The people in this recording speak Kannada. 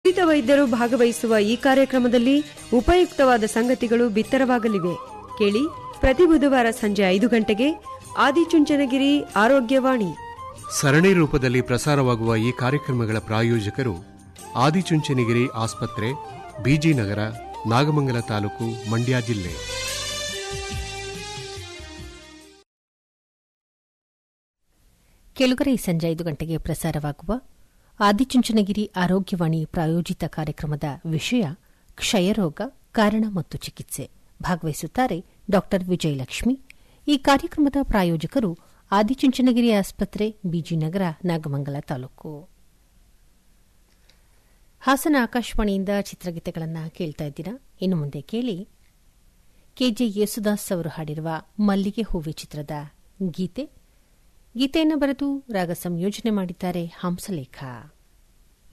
ನುರಿತ ವೈದ್ಯರು ಭಾಗವಹಿಸುವ ಈ ಕಾರ್ಯಕ್ರಮದಲ್ಲಿ ಉಪಯುಕ್ತವಾದ ಸಂಗತಿಗಳು ಬಿತ್ತರವಾಗಲಿವೆ ಕೇಳಿ ಪ್ರತಿ ಬುಧವಾರ ಸಂಜೆ ಐದು ಗಂಟೆಗೆ ಆದಿಚುಂಚನಗಿರಿ ಆರೋಗ್ಯವಾಣಿ ಸರಣಿ ರೂಪದಲ್ಲಿ ಪ್ರಸಾರವಾಗುವ ಈ ಕಾರ್ಯಕ್ರಮಗಳ ಪ್ರಾಯೋಜಕರು ಆದಿಚುಂಚನಗಿರಿ ಆಸ್ಪತ್ರೆ ಬಿಜಿ ನಗರ ನಾಗಮಂಗಲ ತಾಲೂಕು ಮಂಡ್ಯ ಜಿಲ್ಲೆ ಕೆಳಗರೆ ಈ ಸಂಜೆ ಐದು ಗಂಟೆಗೆ ಪ್ರಸಾರವಾಗುವ ಆದಿಚುಂಚನಗಿರಿ ಆರೋಗ್ಯವಾಣಿ ಪ್ರಾಯೋಜಿತ ಕಾರ್ಯಕ್ರಮದ ವಿಷಯ ಕ್ಷಯರೋಗ ಕಾರಣ ಮತ್ತು ಚಿಕಿತ್ಸೆ ಭಾಗವಹಿಸುತ್ತಾರೆ ಡಾ ವಿಜಯಲಕ್ಷ್ಮಿ ಈ ಕಾರ್ಯಕ್ರಮದ ಪ್ರಾಯೋಜಕರು ಆದಿಚುಂಚನಗಿರಿ ಆಸ್ಪತ್ರೆ ಬಿಜಿನಗರ ನಾಗಮಂಗಲ ತಾಲೂಕು ಹಾಸನ ಆಕಾಶವಾಣಿಯಿಂದ ಚಿತ್ರಗೀತೆಗಳನ್ನು ಕೇಳ್ತಾ ಇದ್ದೀರಾ ಇನ್ನು ಮುಂದೆ ಕೇಳಿ ಕೆಜೆ ಯೇಸುದಾಸ್ ಅವರು ಹಾಡಿರುವ ಮಲ್ಲಿಗೆ ಹೂವಿ ಚಿತ್ರದ ಗೀತೆ ಗೀತೆಯನ್ನು ಬರೆದು ರಾಗ ಸಂಯೋಜನೆ ಮಾಡಿದ್ದಾರೆ ಹಂಸಲೇಖ